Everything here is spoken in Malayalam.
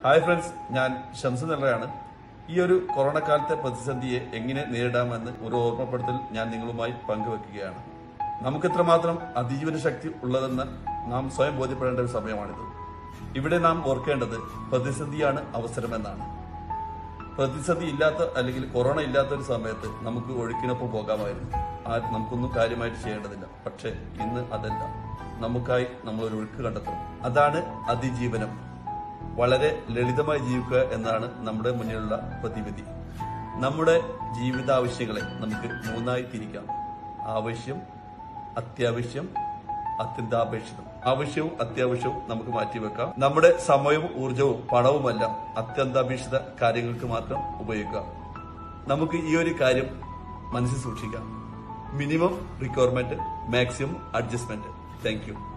ഹായ് ഫ്രണ്ട്സ് ഞാൻ ഷംസ് നെല്ലറയാണ് ഈ ഒരു കൊറോണ കാലത്തെ പ്രതിസന്ധിയെ എങ്ങനെ നേരിടാമെന്ന് ഒരു ഓർമ്മപ്പെടുത്തൽ ഞാൻ നിങ്ങളുമായി പങ്കുവെക്കുകയാണ് നമുക്ക് എത്രമാത്രം അതിജീവന ശക്തി ഉള്ളതെന്ന് നാം സ്വയം ബോധ്യപ്പെടേണ്ട ഒരു സമയമാണിത് ഇവിടെ നാം ഓർക്കേണ്ടത് പ്രതിസന്ധിയാണ് അവസരമെന്നാണ് പ്രതിസന്ധി ഇല്ലാത്ത അല്ലെങ്കിൽ കൊറോണ ഇല്ലാത്ത ഒരു സമയത്ത് നമുക്ക് ഒഴുക്കിനൊപ്പം പോകാമായിരുന്നു ആ നമുക്കൊന്നും കാര്യമായിട്ട് ചെയ്യേണ്ടതില്ല പക്ഷെ ഇന്ന് അതല്ല നമുക്കായി നമ്മൾ ഒരു ഒഴുക്ക് കണ്ടെത്തണം അതാണ് അതിജീവനം വളരെ ലളിതമായി ജീവിക്കുക എന്നാണ് നമ്മുടെ മുന്നിലുള്ള പ്രതിവിധി നമ്മുടെ ജീവിതാവശ്യങ്ങളെ നമുക്ക് മൂന്നായി തിരിക്കാം ആവശ്യം അത്യാവശ്യം അത്യന്താപേക്ഷിതം ആവശ്യവും അത്യാവശ്യവും നമുക്ക് മാറ്റിവെക്കാം നമ്മുടെ സമയവും ഊർജവും പണവുമെല്ലാം അത്യന്താപേക്ഷിത കാര്യങ്ങൾക്ക് മാത്രം ഉപയോഗിക്കാം നമുക്ക് ഈ ഒരു കാര്യം മനസ്സിൽ സൂക്ഷിക്കാം minimum requirement maximum adjustment thank U